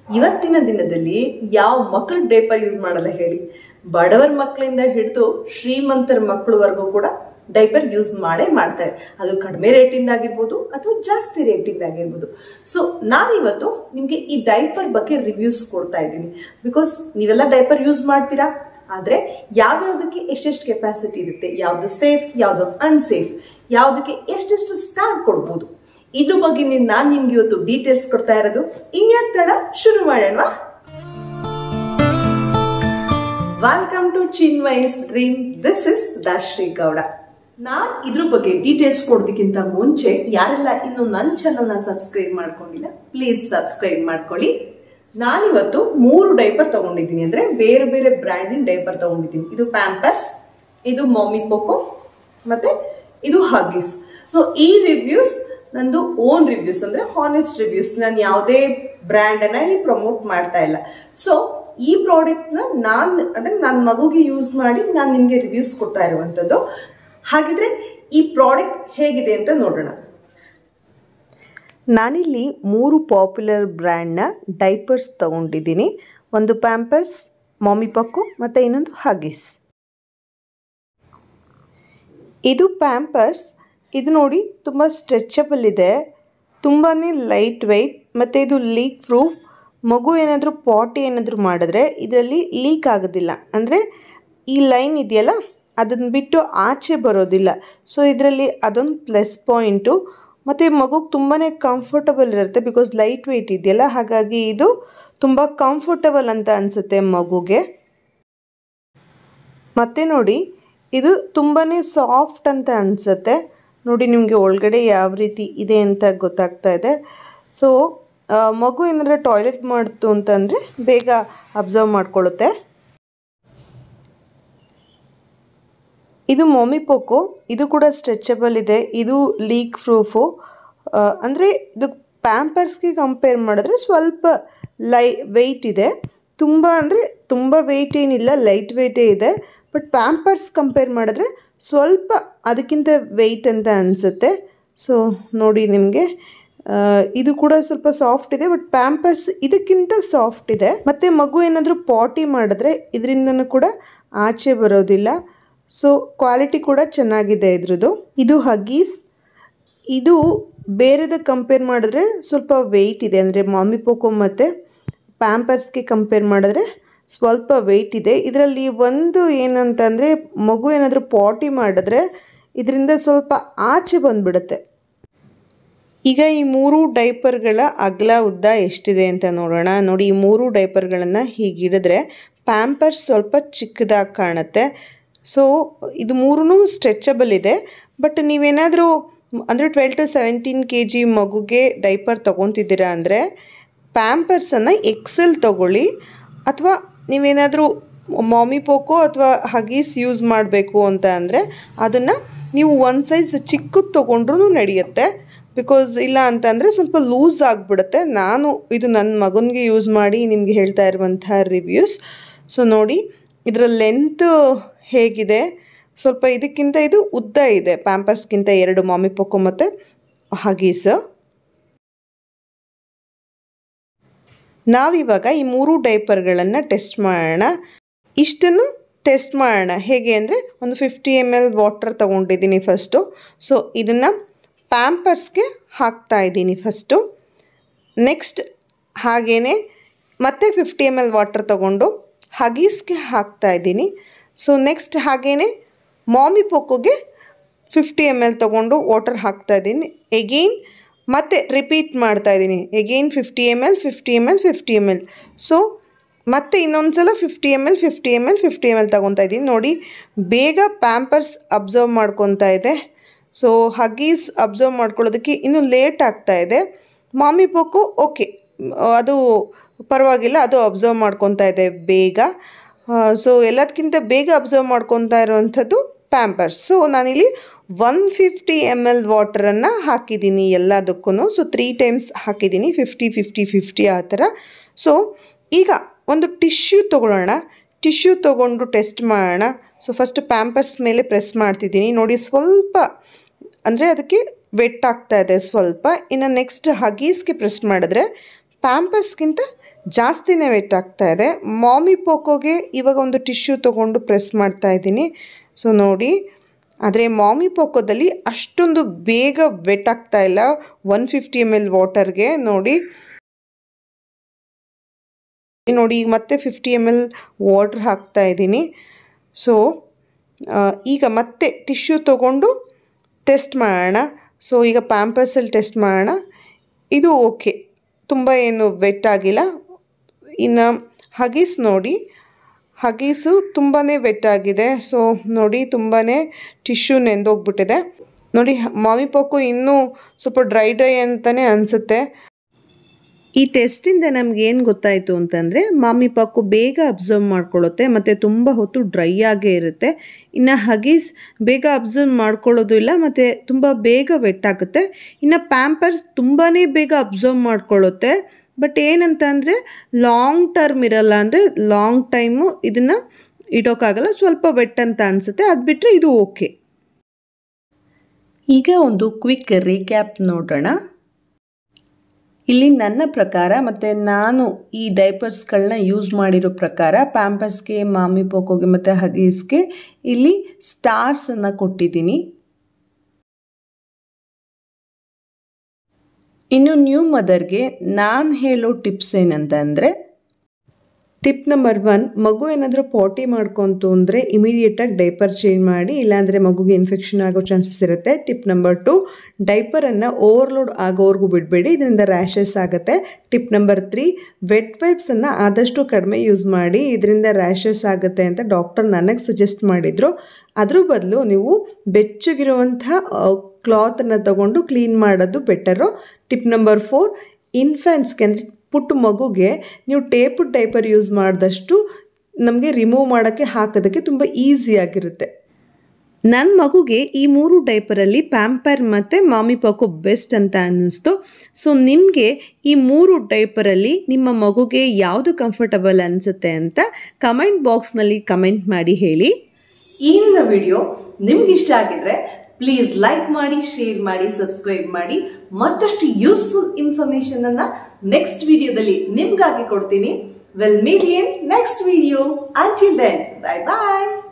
ಇವತ್ತಿನ ದಿನದಲ್ಲಿ ಯಾವ ಮಕ್ಕಳು ಡೈಪರ್ ಯೂಸ್ ಮಾಡಲ್ಲ ಹೇಳಿ ಬಡವರ ಮಕ್ಕಳಿಂದ ಹಿಡಿದು ಶ್ರೀಮಂತರ ಮಕ್ಕಳವರೆಗೂ ಕೂಡ ಡೈಪರ್ ಯೂಸ್ ಮಾಡೇ ಮಾಡ್ತಾರೆ ಅದು ಕಡಿಮೆ ರೇಟಿಂದ ಆಗಿರ್ಬೋದು ಅಥವಾ ಜಾಸ್ತಿ ರೇಟಿಂದ ಆಗಿರ್ಬೋದು ಸೊ ನಾನಿವತ್ತು ನಿಮಗೆ ಈ ಡೈಪರ್ ಬಗ್ಗೆ ರಿವ್ಯೂಸ್ ಕೊಡ್ತಾ ಇದ್ದೀನಿ ಬಿಕಾಸ್ ನೀವೆಲ್ಲ ಡೈಪರ್ ಯೂಸ್ ಮಾಡ್ತೀರಾ ಆದ್ರೆ ಯಾವ್ಯಾವ್ದಕ್ಕೆ ಎಷ್ಟೆಷ್ಟು ಕೆಪಾಸಿಟಿ ಇರುತ್ತೆ ಯಾವ್ದು ಸೇಫ್ ಯಾವ್ದು ಅನ್ಸೇಫ್ ಯಾವ್ದಕ್ಕೆ ಎಷ್ಟೆಷ್ಟು ಸ್ಟಾರ್ ಕೊಡ್ಬೋದು ಇದ್ರ ಬಗ್ಗೆ ನಾನು ನಿಮ್ಗೆ ಇವತ್ತು ಡೀಟೇಲ್ಸ್ ಕೊಡ್ತಾ ಇರೋದು ಇನ್ಯಾಕ್ ತಡ ಶುರು ಮಾಡೋಣವಾ welcome to Chinmai's dream this is ದಾಶ್ರೀ ಗೌಡ ನಾನ್ ಇದ್ರ ಬಗ್ಗೆ ಡೀಟೇಲ್ಸ್ ಕೊಡೋದಕ್ಕಿಂತ ಮುಂಚೆ ಯಾರೆಲ್ಲ ಇನ್ನು ನನ್ನ ಚಾನಲ್ ನ ಸಬ್ಸ್ಕ್ರೈಬ್ ಮಾಡ್ಕೊಂಡಿಲ್ಲ ಪ್ಲೀಸ್ ಸಬ್ಸ್ಕ್ರೈಬ್ ಮಾಡ್ಕೊಳ್ಳಿ ನಾನಿವತ್ತು ಮೂರು ಡೈಪರ್ ತಗೊಂಡಿದ್ದೀನಿ ಅಂದ್ರೆ ಬೇರೆ ಬೇರೆ ಬ್ರ್ಯಾಂಡಿನ ಡೈಪರ್ ತಗೊಂಡಿದ್ದೀನಿ ಇದು ಪ್ಯಾಂಪರ್ಸ್ ಇದು ಮಾಮಿ ಪೋಕೋ ಮತ್ತೆ ಇದು ಹಗ್ಗಿಸ್ ಸೊ ಈ ರಿವ್ಯೂಸ್ ನಂದು ಓನ್ ರಿವ್ಯೂಸ್ ಅಂದ್ರೆ ಹಾನೆಸ್ಟ್ ರಿವ್ಯೂಸ್ ನಾನು ಯಾವುದೇ ಬ್ರ್ಯಾಂಡ್ ಅನ್ನ ಇಲ್ಲಿ ಪ್ರಮೋಟ್ ಮಾಡ್ತಾ ಇಲ್ಲ ಸೊ ಈ ಪ್ರಾಡಕ್ಟ್ ನ ನಾನ್ ಅಂದ್ರೆ ನನ್ನ ಮಗುಗೆ ಯೂಸ್ ಮಾಡಿ ನಾನು ನಿಮ್ಗೆ ರಿವ್ಯೂಸ್ ಕೊಡ್ತಾ ಇರುವಂತದ್ದು ಹಾಗಿದ್ರೆ ಈ ಪ್ರಾಡಕ್ಟ್ ಹೇಗಿದೆ ಅಂತ ನೋಡೋಣ ನಾನಿಲ್ಲಿ ಮೂರು ಪಾಪ್ಯುಲರ್ ಬ್ರ್ಯಾಂಡ್ನ ಡೈಪರ್ಸ್ ತಗೊಂಡಿದ್ದೀನಿ ಒಂದು ಪ್ಯಾಂಪರ್ಸ್ ಮಾಮಿ ಪಕ್ಕು ಮತ್ತು ಇನ್ನೊಂದು ಹಗ್ಗಿಸ್ ಇದು ಪ್ಯಾಂಪರ್ಸ್ ಇದು ನೋಡಿ ತುಂಬ ಸ್ಟ್ರೆಚಬಲ್ ಇದೆ ತುಂಬಾ ಲೈಟ್ ವೆಯ್ಟ್ ಮತ್ತು ಇದು ಲೀಕ್ ಪ್ರೂಫ್ ಮಗು ಏನಾದರೂ ಪಾಟಿ ಏನಾದರೂ ಮಾಡಿದ್ರೆ ಇದರಲ್ಲಿ ಲೀಕ್ ಆಗೋದಿಲ್ಲ ಅಂದರೆ ಈ ಲೈನ್ ಇದೆಯಲ್ಲ ಅದನ್ನು ಬಿಟ್ಟು ಆಚೆ ಬರೋದಿಲ್ಲ ಸೊ ಇದರಲ್ಲಿ ಅದೊಂದು ಪ್ಲಸ್ ಪಾಯಿಂಟು ಮತ್ತು ಮಗುಗೆ ತುಂಬಾ ಕಂಫರ್ಟಬಲ್ ಇರುತ್ತೆ ಬಿಕಾಸ್ ಲೈಟ್ ವೆಯ್ಟ್ ಇದೆಯಲ್ಲ ಹಾಗಾಗಿ ಇದು ತುಂಬ ಕಂಫರ್ಟಬಲ್ ಅಂತ ಅನಿಸುತ್ತೆ ಮಗುಗೆ ಮತ್ತು ನೋಡಿ ಇದು ತುಂಬಾ ಸಾಫ್ಟ್ ಅಂತ ಅನಿಸುತ್ತೆ ನೋಡಿ ನಿಮಗೆ ಒಳಗಡೆ ಯಾವ ರೀತಿ ಇದೆ ಅಂತ ಗೊತ್ತಾಗ್ತಾ ಇದೆ ಸೊ ಮಗು ಏನಾದರೂ ಟಾಯ್ಲೆಟ್ ಮಾಡ್ತು ಅಂತಂದರೆ ಬೇಗ ಅಬ್ಸರ್ವ್ ಮಾಡ್ಕೊಳ್ಳುತ್ತೆ ಇದು ಮೊಮಿ ಪೋಕೋ ಇದು ಕೂಡ ಸ್ಟ್ರೆಚಬಲ್ ಇದೆ ಇದು ಲೀಕ್ ಪ್ರೂಫು ಅಂದರೆ ಇದು ಪ್ಯಾಂಪರ್ಸ್ಗೆ ಕಂಪೇರ್ ಮಾಡಿದ್ರೆ ಸ್ವಲ್ಪ ಲೈ ವೆಯ್ಟ್ ಇದೆ ತುಂಬ ಅಂದರೆ ತುಂಬ ವೆಯ್ಟ್ ಏನಿಲ್ಲ ಲೈಟ್ ವೆಯ್ಟೇ ಇದೆ ಬಟ್ ಪ್ಯಾಂಪರ್ಸ್ ಕಂಪೇರ್ ಮಾಡಿದ್ರೆ ಸ್ವಲ್ಪ ಅದಕ್ಕಿಂತ ವೆಯ್ಟ್ ಅಂತ ಅನಿಸುತ್ತೆ ಸೊ ನೋಡಿ ನಿಮಗೆ ಇದು ಕೂಡ ಸ್ವಲ್ಪ ಸಾಫ್ಟ್ ಇದೆ ಬಟ್ ಪ್ಯಾಂಪರ್ಸ್ ಇದಕ್ಕಿಂತ ಸಾಫ್ಟ್ ಇದೆ ಮತ್ತು ಮಗು ಏನಾದರೂ ಪಾಟಿ ಮಾಡಿದ್ರೆ ಇದರಿಂದನೂ ಕೂಡ ಆಚೆ ಬರೋದಿಲ್ಲ ಸೊ ಕ್ವಾಲಿಟಿ ಕೂಡ ಚೆನ್ನಾಗಿದೆ ಇದ್ರದ್ದು ಇದು ಹಗೀಸ್ ಇದು ಬೇರೆದ ಕಂಪೇರ್ ಮಾಡಿದ್ರೆ ಸ್ವಲ್ಪ ವೆಯ್ಟ್ ಇದೆ ಅಂದರೆ ಮಾಮಿ ಪೋಕೋ ಮತ್ತು ಪ್ಯಾಂಪರ್ಸ್ಗೆ ಕಂಪೇರ್ ಮಾಡಿದ್ರೆ ಸ್ವಲ್ಪ ವೆಯ್ಟ್ ಇದೆ ಇದರಲ್ಲಿ ಒಂದು ಏನಂತಂದರೆ ಮಗು ಏನಾದರೂ ಪಾಟಿ ಮಾಡಿದ್ರೆ ಇದರಿಂದ ಸ್ವಲ್ಪ ಆಚೆ ಬಂದುಬಿಡುತ್ತೆ ಈಗ ಈ ಮೂರು ಡೈಪರ್ಗಳ ಅಗಲ ಉದ್ದ ಎಷ್ಟಿದೆ ಅಂತ ನೋಡೋಣ ನೋಡಿ ಈ ಮೂರು ಡೈಪರ್ಗಳನ್ನು ಹೀಗೆ ಹಿಡಿದ್ರೆ ಪ್ಯಾಂಪರ್ಸ್ ಸ್ವಲ್ಪ ಚಿಕ್ಕದಾಗಿ ಕಾಣುತ್ತೆ ಸೊ ಇದು ಮೂರೂ ಸ್ಟ್ರೆಚಬಲ್ ಇದೆ ಬಟ್ ನೀವೇನಾದರೂ ಅಂದರೆ twelve to seventeen K G ಮಗುಗೆ ಡೈಪರ್ ತೊಗೊತಿದ್ದೀರಾ ಅಂದರೆ ಪ್ಯಾಂಪರ್ಸನ್ನು ಎಕ್ಸೆಲ್ ತೊಗೊಳ್ಳಿ ಅಥವಾ ನೀವೇನಾದರೂ ಮಾಮಿ ಪೋಕೋ ಅಥವಾ ಹಗೀಸ್ ಯೂಸ್ ಮಾಡಬೇಕು ಅಂತ ಅಂದರೆ ಅದನ್ನು ನೀವು ಒಂದು ಸೈಜ್ ಚಿಕ್ಕದು ತೊಗೊಂಡ್ರೂ ನಡೆಯುತ್ತೆ ಬಿಕಾಸ್ ಇಲ್ಲ ಅಂತಂದರೆ ಸ್ವಲ್ಪ ಲೂಸ್ ಆಗಿಬಿಡುತ್ತೆ ನಾನು ಇದು ನನ್ನ ಮಗನಿಗೆ ಯೂಸ್ ಮಾಡಿ ನಿಮಗೆ ಹೇಳ್ತಾ ಇರುವಂಥ ರಿವ್ಯೂಸ್ ಸೊ ನೋಡಿ ಇದರ ಲೆಂತ್ ಹೇಗಿದೆ ಸ್ವಲ್ಪ ಇದಕ್ಕಿಂತ ಇದು ಉದ್ದ ಇದೆ ಪ್ಯಾಂಪರ್ಸ್ಗಿಂತ ಎರಡು ಮಾಮಿ ಪೊಕ್ಕೊ ಮತ್ತು ಹಗೀಸ್ ನಾವಿವಾಗ ಈ ಮೂರು ಡೈಪರ್ಗಳನ್ನು ಟೆಸ್ಟ್ ಮಾಡೋಣ ಇಷ್ಟನ್ನು ಟೆಸ್ಟ್ ಮಾಡೋಣ ಹೇಗೆ ಅಂದರೆ ಒಂದು ಫಿಫ್ಟಿ ಎಮ್ ಎಲ್ ವಾಟರ್ ತೊಗೊಂಡಿದ್ದೀನಿ ಫಸ್ಟು ಸೊ ಇದನ್ನು ಪ್ಯಾಂಪರ್ಸ್ಗೆ ಹಾಕ್ತಾ ಇದ್ದೀನಿ ಫಸ್ಟು ನೆಕ್ಸ್ಟ್ ಹಾಗೇ ಮತ್ತೆ ಫಿಫ್ಟಿ ಎಮ್ ಎಲ್ ವಾಟರ್ ತೊಗೊಂಡು ಹಗೀಸ್ಗೆ ಹಾಕ್ತಾ ಇದ್ದೀನಿ ಸೊ ನೆಕ್ಸ್ಟ್ ಹಾಗೇ ಮಾಮಿ ಪೊಕ್ಕೋಗೆ ಫಿಫ್ಟಿ ಎಮ್ ಎಲ್ ತೊಗೊಂಡು ವಾಟರ್ ಹಾಕ್ತಾ ಇದ್ದೀನಿ ಎಗೇನ್ ಮತ್ತೆ ರಿಪೀಟ್ ಮಾಡ್ತಾ ಇದ್ದೀನಿ again fifty M L fifty M L fifty M L so ಮತ್ತೆ ಇನ್ನೊಂದು ಸಲ fifty M L fifty M L fifty M L ತೊಗೊತಾ ಇದ್ದೀನಿ ನೋಡಿ ಬೇಗ ಪ್ಯಾಂಪರ್ಸ್ ಅಬ್ಸರ್ವ್ ಮಾಡ್ಕೊತಾ ಇದೆ ಸೊ ಹಗೀಸ್ ಅಬ್ಸರ್ವ್ ಮಾಡ್ಕೊಳ್ಳೋದಕ್ಕೆ ಇನ್ನೂ ಲೇಟ್ ಆಗ್ತಾ ಇದೆ ಮಾಮಿ ಪೋಕು ಓಕೆ ಅದು ಪರವಾಗಿಲ್ಲ ಅದು ಅಬ್ಸರ್ವ್ ಮಾಡ್ಕೊತಾ ಇದೆ ಬೇಗ ಸೊ ಎಲ್ಲದಕ್ಕಿಂತ ಬೇಗ ಅಬ್ಸರ್ವ್ ಮಾಡ್ಕೊತಾ ಇರೋವಂಥದ್ದು ಪ್ಯಾಂಪರ್ಸ್ ಸೊ ನಾನಿಲ್ಲಿ ಒನ್ ಫಿಫ್ಟಿ ಎಮ್ ಎಲ್ ವಾಟರನ್ನು ಹಾಕಿದ್ದೀನಿ ಎಲ್ಲದಕ್ಕೂ ಸೊ ತ್ರೀ ಟೈಮ್ಸ್ ಹಾಕಿದ್ದೀನಿ ಫಿಫ್ಟಿ ಫಿಫ್ಟಿ ಫಿಫ್ಟಿ ಆ ಥರ ಸೊ ಈಗ ಒಂದು ಟಿಶ್ಯೂ ತೊಗೊಳ್ಳೋಣ ಟಿಶ್ಯೂ ತೊಗೊಂಡು ಟೆಸ್ಟ್ ಮಾಡೋಣ ಸೊ ಫಸ್ಟ್ ಪ್ಯಾಂಪರ್ಸ್ ಮೇಲೆ ಪ್ರೆಸ್ ಮಾಡ್ತಿದ್ದೀನಿ ನೋಡಿ ಸ್ವಲ್ಪ ಅಂದರೆ ಅದಕ್ಕೆ ವೆಟ್ ಆಗ್ತಾ ಇದೆ ಸ್ವಲ್ಪ ಇನ್ನು ನೆಕ್ಸ್ಟ್ ಹಗೀಸ್ಗೆ ಪ್ರೆಸ್ ಮಾಡಿದ್ರೆ ಪ್ಯಾಂಪರ್ಸ್ಗಿಂತ ಜಾಸ್ತಿನೇ ವೆಟ್ ಆಗ್ತಾ ಇದೆ ಮಾಮಿ ಪೋಕೋಗೆ ಇವಾಗ ಒಂದು ಟಿಶ್ಯೂ ತೊಗೊಂಡು ಪ್ರೆಸ್ ಮಾಡ್ತಾ ಇದ್ದೀನಿ ಸೊ ನೋಡಿ ಆದರೆ ಮಾಮಿ ಪೋಕೋದಲ್ಲಿ ಅಷ್ಟೊಂದು ಬೇಗ ವೆಟ್ ಆಗ್ತಾ ಇಲ್ಲ ಒನ್ ಫಿಫ್ಟಿ ಎಮ್ ಎಲ್ ವಾಟರ್ಗೆ ನೋಡಿ ನೋಡಿ ಈಗ ಮತ್ತೆ ಫಿಫ್ಟಿ ಎಮ್ ಎಲ್ ವಾಟ್ರ್ ಹಾಕ್ತಾ ಇದ್ದೀನಿ ಸೊ ಈಗ ಮತ್ತೆ ಟಿಶ್ಯೂ ತೊಗೊಂಡು ಟೆಸ್ಟ್ ಮಾಡೋಣ ಸೊ ಈಗ ಪ್ಯಾಂಪರ್ಸಲ್ಲಿ ಟೆಸ್ಟ್ ಮಾಡೋಣ ಇದು ಓಕೆ ತುಂಬ ಏನು ವೆಟ್ ಆಗಿಲ್ಲ ಇನ್ನು ಹಗೀಸ್ ನೋಡಿ ಹಗೀಸು ತುಂಬಾ ವೆಟ್ ಆಗಿದೆ ಸೊ ನೋಡಿ ತುಂಬಾ ಟಿಶ್ಯೂ ನೆಂದೋಗ್ಬಿಟ್ಟಿದೆ ನೋಡಿ ಮಾಮಿ ಪೋಕು ಇನ್ನೂ ಸ್ವಲ್ಪ ಡ್ರೈ ಡ್ರೈ ಅಂತಲೇ ಅನಿಸುತ್ತೆ ಈ ಟೆಸ್ಟಿಂದ ನಮ್ಗೆ ಏನು ಗೊತ್ತಾಯಿತು ಅಂತಂದರೆ ಮಾಮಿ ಪಾಕು ಬೇಗ ಅಬ್ಸರ್ವ್ ಮಾಡ್ಕೊಳ್ಳುತ್ತೆ ಮತ್ತು ತುಂಬ ಹೊತ್ತು ಡ್ರೈ ಆಗೇ ಇರುತ್ತೆ ಇನ್ನು ಹಗೀಸ್ ಬೇಗ ಅಬ್ಸರ್ವ್ ಮಾಡ್ಕೊಳ್ಳೋದು ಇಲ್ಲ ಮತ್ತು ತುಂಬ ಬೇಗ ವೆಟ್ ಆಗುತ್ತೆ ಇನ್ನು ಪ್ಯಾಂಪರ್ಸ್ ತುಂಬಾ ಬೇಗ ಅಬ್ಸರ್ವ್ ಮಾಡ್ಕೊಳ್ಳುತ್ತೆ ಬಟ್ ಏನಂತ ಅಂದರೆ ಲಾಂಗ್ ಟರ್ಮ್ ಇರಲ್ಲ ಅಂದರೆ ಲಾಂಗ್ ಟೈಮು ಇದನ್ನು ಇಡೋಕ್ಕಾಗಲ್ಲ ಸ್ವಲ್ಪ ವೆಟ್ ಅಂತ ಅನಿಸುತ್ತೆ ಅದು ಬಿಟ್ಟರೆ ಇದು ಓಕೆ ಈಗ ಒಂದು ಕ್ವಿಕ್ ರೀಕ್ಯಾಪ್ ನೋಡೋಣ ಇಲ್ಲಿ ನನ್ನ ಪ್ರಕಾರ ಮತ್ತು ನಾನು ಈ ಡೈಪರ್ಸ್ಗಳನ್ನ ಯೂಸ್ ಮಾಡಿರೋ ಪ್ರಕಾರ ಪ್ಯಾಂಪರ್ಸ್ಗೆ ಮಾಮಿ ಪೋಕೋಗೆ ಮತ್ತು ಹಗೀಸ್ಗೆ ಇಲ್ಲಿ ಸ್ಟಾರ್ಸನ್ನು ಕೊಟ್ಟಿದ್ದೀನಿ ಇನ್ನು ನ್ಯೂ ಮದರ್ಗೆ ನಾನು ಹೇಳೋ ಟಿಪ್ಸ್ ಏನಂತ ಅಂದರೆ ಟಿಪ್ ನಂಬರ್ ಒನ್ ಮಗು ಏನಾದರೂ ಪಾಟಿ ಮಾಡ್ಕೊಂತು ಅಂದರೆ ಇಮಿಡಿಯೇಟಾಗಿ ಡೈಪರ್ ಚೇಂಜ್ ಮಾಡಿ ಇಲ್ಲಾಂದರೆ ಮಗುಗೆ ಇನ್ಫೆಕ್ಷನ್ ಆಗೋ ಚಾನ್ಸಸ್ ಇರುತ್ತೆ ಟಿಪ್ ನಂಬರ್ ಟು ಡೈಪರನ್ನು ಓವರ್ಲೋಡ್ ಆಗೋವರೆಗೂ ಬಿಡಬೇಡಿ ಇದರಿಂದ ರ್ಯಾಷಸ್ ಆಗುತ್ತೆ ಟಿಪ್ ನಂಬರ್ ತ್ರೀ ವೆಟ್ ವೈಪ್ಸನ್ನು ಆದಷ್ಟು ಕಡಿಮೆ ಯೂಸ್ ಮಾಡಿ ಇದರಿಂದ ರ್ಯಾಷಸ್ ಆಗುತ್ತೆ ಅಂತ ಡಾಕ್ಟರ್ ನನಗೆ ಸಜೆಸ್ಟ್ ಮಾಡಿದರು ಅದ್ರ ಬದಲು ನೀವು ಬೆಚ್ಚಗಿರುವಂಥ ಕ್ಲಾತನ್ನು ತಗೊಂಡು ಕ್ಲೀನ್ ಮಾಡೋದು ಬೆಟರು ಟಿಪ್ ನಂಬರ್ ಫೋರ್ ಇನ್ಫ್ಯಾನ್ಸ್ಗೆ ಅಂದರೆ ಪುಟ್ಟ ಮಗುಗೆ ನೀವು ಟೇಪ್ ಡೈಪರ್ ಯೂಸ್ ಮಾಡಿದಷ್ಟು ನಮಗೆ ರಿಮೂವ್ ಮಾಡೋಕ್ಕೆ ಹಾಕೋದಕ್ಕೆ ತುಂಬ ಈಸಿಯಾಗಿರುತ್ತೆ ನನ್ನ ಮಗುಗೆ ಈ ಮೂರು ಡೈಪರಲ್ಲಿ ಪ್ಯಾಂಪರ್ ಮತ್ತು ಮಾಮಿ ಪಾಕು ಬೆಸ್ಟ್ ಅಂತ ಅನ್ನಿಸ್ತು ಸೊ ನಿಮಗೆ ಈ ಮೂರು ಡೈಪರಲ್ಲಿ ನಿಮ್ಮ ಮಗುಗೆ ಯಾವುದು ಕಂಫರ್ಟಬಲ್ ಅನಿಸುತ್ತೆ ಅಂತ ಕಮೆಂಟ್ ಬಾಕ್ಸ್ನಲ್ಲಿ ಕಮೆಂಟ್ ಮಾಡಿ ಹೇಳಿ ಈಗಿನ ವಿಡಿಯೋ ನಿಮ್ಗೆ ಇಷ್ಟ ಆಗಿದ್ರೆ ಪ್ಲೀಸ್ ಲೈಕ್ ಮಾಡಿ ಶೇರ್ ಮಾಡಿ ಸಬ್ಸ್ಕ್ರೈಬ್ ಮಾಡಿ ಮತ್ತಷ್ಟು ಯೂಸ್ಫುಲ್ ಇನ್ಫಾರ್ಮೇಶನ್ ಅನ್ನ ನೆಕ್ಸ್ಟ್ ವಿಡಿಯೋದಲ್ಲಿ ನಿಮ್ಗಾಗಿ ಕೊಡ್ತೀನಿ we'll meet in next video until then bye bye